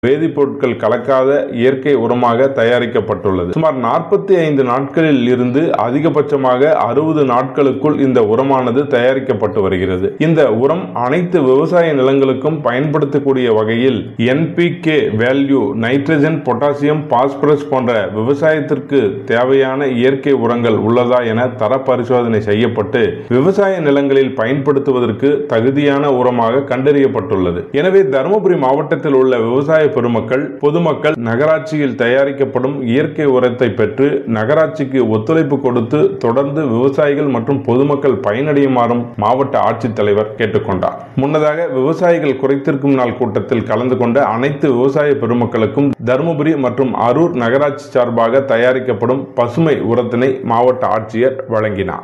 வேதிப்பொருட்கள் கலக்காத இயற்கை உரமாக தயாரிக்கப்பட்டுள்ளது சுமார் நாற்பத்தி ஐந்து நாட்களில் இருந்து அதிகபட்சமாக அறுபது நாட்களுக்குள் இந்த உரமானது தயாரிக்கப்பட்டு வருகிறது இந்த உரம் அனைத்து விவசாய நிலங்களுக்கும் பயன்படுத்தக்கூடிய வகையில் NPK value nitrogen potassium phosphorus போன்ற விவசாயத்திற்கு தேவையான இயற்கை உரங்கள் உள்ளதா என தர பரிசோதனை செய்யப்பட்டு விவசாய நிலங்களில் பயன்படுத்துவதற்கு தகுதியான உரமாக கண்டறியப்பட்டுள்ளது எனவே தருமபுரி மாவட்டத்தில் உள்ள விவசாய பெருமக்கள் பொதுமக்கள் நகராட்சியில் தயாரிக்கப்படும் இயற்கை உரத்தை பெற்று நகராட்சிக்கு ஒத்துழைப்பு கொடுத்து தொடர்ந்து விவசாயிகள் மற்றும் பொதுமக்கள் பயனடையுமாறும் மாவட்ட ஆட்சித்தலைவர் கேட்டுக்கொண்டார் முன்னதாக விவசாயிகள் குறைத்திருக்கும் நாள் கூட்டத்தில் கலந்து கொண்ட அனைத்து விவசாய பெருமக்களுக்கும் தருமபுரி மற்றும் அரூர் நகராட்சி சார்பாக தயாரிக்கப்படும் பசுமை உரத்தினை மாவட்ட ஆட்சியர் வழங்கினார்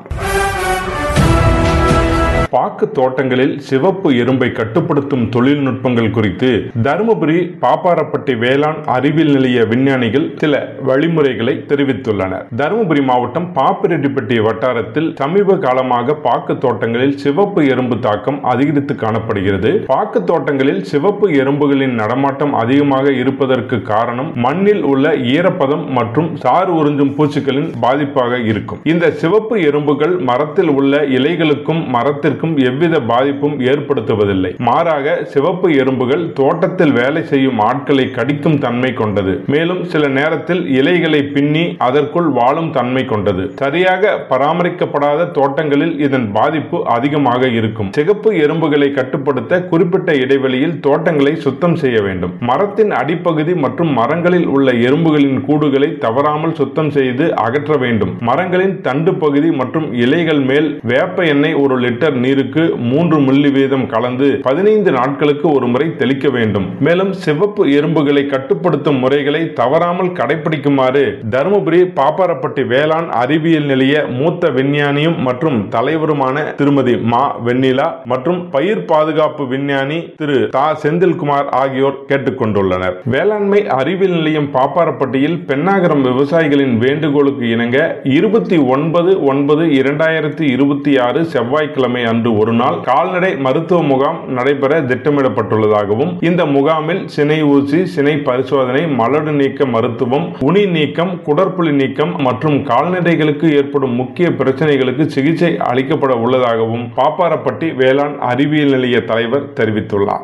பாக்கு தோட்டங்களில் சிவப்பு எறும்பை கட்டுப்படுத்தும் தொழில்நுட்பங்கள் குறித்து தருமபுரி பாப்பாரப்பட்டி வேளாண் அறிவியல் நிலைய விஞ்ஞானிகள் சில வழிமுறைகளை தெரிவித்துள்ளனர் தருமபுரி மாவட்டம் பாப்பிரெட்டிப்பட்டி வட்டாரத்தில் சமீப காலமாக பாக்கு தோட்டங்களில் சிவப்பு எறும்பு தாக்கம் அதிகரித்து காணப்படுகிறது பாக்கு தோட்டங்களில் சிவப்பு எறும்புகளின் நடமாட்டம் அதிகமாக இருப்பதற்கு காரணம் மண்ணில் உள்ள ஈரப்பதம் மற்றும் சாறு உறிஞ்சும் பூச்சிகளின் பாதிப்பாக இருக்கும் இந்த சிவப்பு எறும்புகள் மரத்தில் உள்ள இலைகளுக்கும் மரத்திற்கும் எவ்வித பாதிப்பும் ஏற்படுத்துவதில்லை மாறாக சிவப்பு எறும்புகள் தோட்டத்தில் வேலை செய்யும் ஆட்களை கடிக்கும் தன்மை கொண்டது மேலும் சில நேரத்தில் இலைகளை பின்னி அதற்குள் வாழும் தன்மை கொண்டது சரியாக பராமரிக்கப்படாத தோட்டங்களில் இதன் பாதிப்பு அதிகமாக இருக்கும் சிகப்பு எறும்புகளை கட்டுப்படுத்த குறிப்பிட்ட இடைவெளியில் தோட்டங்களை சுத்தம் செய்ய வேண்டும் மரத்தின் அடிப்பகுதி மற்றும் மரங்களில் உள்ள எறும்புகளின் கூடுகளை தவறாமல் சுத்தம் செய்து அகற்ற வேண்டும் மரங்களின் தண்டு பகுதி மற்றும் இலைகள் மேல் வேப்ப எண்ணெய் ஒரு லிட்டர் நீருக்கு மூன்று மில்லி வீதம் கலந்து பதினைந்து நாட்களுக்கு ஒரு முறை தெளிக்க வேண்டும் மேலும் சிவப்பு எறும்புகளை கட்டுப்படுத்தும் முறைகளை தவறாமல் கடைபிடிக்குமாறு தருமபுரி பாப்பாரப்பட்டி வேளாண் அறிவியல் நிலைய மூத்த விஞ்ஞானியும் மற்றும் தலைவருமான திருமதி மா வெண்ணிலா மற்றும் பயிர் பாதுகாப்பு விஞ்ஞானி திரு தா செந்தில்குமார் ஆகியோர் கேட்டுக்கொண்டுள்ளனர் வேளாண்மை அறிவியல் நிலையம் பாப்பாரப்பட்டியில் பெண்ணாகரம் விவசாயிகளின் வேண்டுகோளுக்கு இணங்க இருபத்தி ஒன்பது ஒன்பது இரண்டாயிரத்தி இருபத்தி ஆறு செவ்வாய்க்கிழமை அன்று ஒரு நாள் கால்நடை மருத்துவ முகாம் நடைபெற திட்டமிடப்பட்டுள்ளதாகவும் இந்த முகாமில் சினை ஊசி சினை பரிசோதனை மலடு நீக்க மருத்துவம் உனி நீக்கம் குடற்புலி நீக்கம் மற்றும் கால்நடைகளுக்கு ஏற்படும் முக்கிய பிரச்சனைகளுக்கு சிகிச்சை அளிக்கப்பட உள்ளதாகவும் பாப்பாரப்பட்டி வேளாண் அறிவியல் நிலைய தலைவர் தெரிவித்துள்ளார்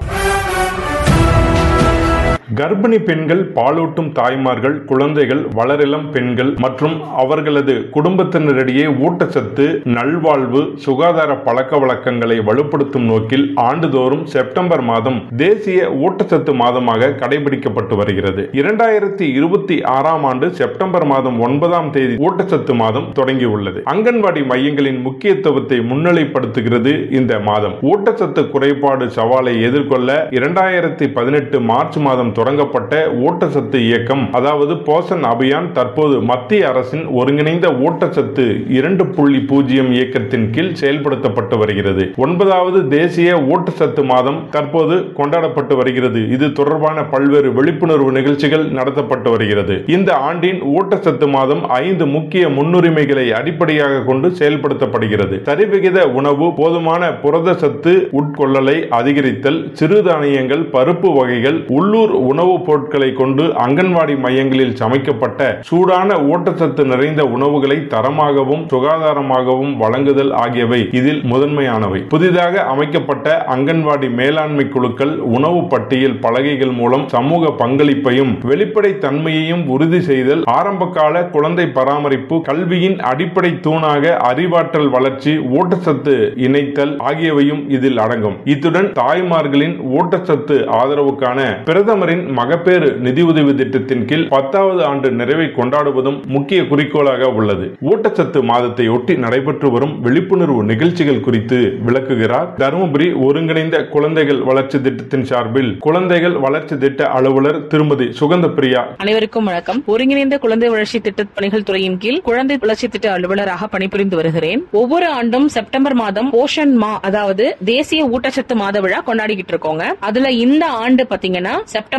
கர்ப்பிணி பெண்கள் பாலூட்டும் தாய்மார்கள் குழந்தைகள் வளரிளம் பெண்கள் மற்றும் அவர்களது குடும்பத்தினரிடையே ஊட்டச்சத்து நல்வாழ்வு சுகாதார பழக்க வழக்கங்களை வலுப்படுத்தும் நோக்கில் ஆண்டுதோறும் செப்டம்பர் மாதம் தேசிய ஊட்டச்சத்து மாதமாக கடைபிடிக்கப்பட்டு வருகிறது இரண்டாயிரத்தி இருபத்தி ஆறாம் ஆண்டு செப்டம்பர் மாதம் ஒன்பதாம் தேதி ஊட்டச்சத்து மாதம் தொடங்கியுள்ளது அங்கன்வாடி மையங்களின் முக்கியத்துவத்தை முன்னிலைப்படுத்துகிறது இந்த மாதம் ஊட்டச்சத்து குறைபாடு சவாலை எதிர்கொள்ள இரண்டாயிரத்தி பதினெட்டு மார்ச் மாதம் தொடங்கப்பட்ட ஊட்டச்சத்து இயக்கம் அதாவது போஷன் அபியான் தற்போது மத்திய அரசின் ஒருங்கிணைந்த ஊட்டச்சத்து இரண்டு புள்ளி பூஜ்ஜியம் இயக்கத்தின் கீழ் செயல்படுத்தப்பட்டு வருகிறது ஒன்பதாவது தேசிய ஊட்டச்சத்து மாதம் தற்போது கொண்டாடப்பட்டு வருகிறது இது தொடர்பான பல்வேறு விழிப்புணர்வு நிகழ்ச்சிகள் நடத்தப்பட்டு வருகிறது இந்த ஆண்டின் ஊட்டச்சத்து மாதம் ஐந்து முக்கிய முன்னுரிமைகளை அடிப்படையாக கொண்டு செயல்படுத்தப்படுகிறது சரிவிகித உணவு போதுமான புரத சத்து உட்கொள்ளலை அதிகரித்தல் சிறுதானியங்கள் பருப்பு வகைகள் உள்ளூர் உணவுப் பொருட்களை கொண்டு அங்கன்வாடி மையங்களில் சமைக்கப்பட்ட சூடான ஊட்டச்சத்து நிறைந்த உணவுகளை தரமாகவும் சுகாதாரமாகவும் வழங்குதல் ஆகியவை இதில் முதன்மையானவை புதிதாக அமைக்கப்பட்ட அங்கன்வாடி மேலாண்மை குழுக்கள் உணவு பட்டியல் பலகைகள் மூலம் சமூக பங்களிப்பையும் வெளிப்படை தன்மையையும் உறுதி செய்தல் ஆரம்பகால குழந்தை பராமரிப்பு கல்வியின் அடிப்படை தூணாக அறிவாற்றல் வளர்ச்சி ஊட்டச்சத்து இணைத்தல் ஆகியவையும் இதில் அடங்கும் இத்துடன் தாய்மார்களின் ஊட்டச்சத்து ஆதரவுக்கான பிரதமரின் மகப்பேறு நிதியுதவி திட்டத்தின் கீழ் பத்தாவது ஆண்டு நிறைவை கொண்டாடுவதும் முக்கிய குறிக்கோளாக உள்ளது ஊட்டச்சத்து மாதத்தை ஒட்டி நடைபெற்று வரும் விழிப்புணர்வு நிகழ்ச்சிகள் குறித்து விளக்குகிறார் தருமபுரி ஒருங்கிணைந்த குழந்தைகள் வளர்ச்சி திட்டத்தின் சார்பில் குழந்தைகள் வளர்ச்சி திட்ட அலுவலர் திருமதி சுகந்த பிரியா அனைவருக்கும் வணக்கம் ஒருங்கிணைந்த குழந்தை வளர்ச்சி திட்ட பணிகள் துறையின் கீழ் குழந்தை வளர்ச்சி திட்ட அலுவலராக பணிபுரிந்து வருகிறேன் ஒவ்வொரு ஆண்டும் செப்டம்பர் மாதம் போஷன் மா அதாவது தேசிய ஊட்டச்சத்து மாத விழா கொண்டாடிக்கிட்டு இருக்கோங்க அதுல இந்த ஆண்டு பாத்தீங்கன்னா செப்டம்பர்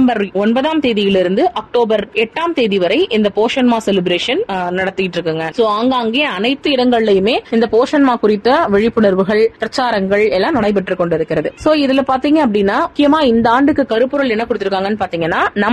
செப்டம்பர் ஒன்பதாம் தேதியிலிருந்து அக்டோபர் எட்டாம் தேதி வரை இந்த போஷன் மா செலிப்ரேஷன் நடத்திட்டு இருக்குங்க சோ ஆங்காங்கே அனைத்து இடங்கள்லயுமே இந்த போஷன் மா குறித்த விழிப்புணர்வுகள் பிரச்சாரங்கள் எல்லாம் நடைபெற்றுக் கொண்டிருக்கிறது சோ இதுல பாத்தீங்க அப்படின்னா முக்கியமா இந்த ஆண்டுக்கு கருப்பொருள் என்ன கொடுத்திருக்காங்கன்னு பாத்தீங்கன்னா நம்ம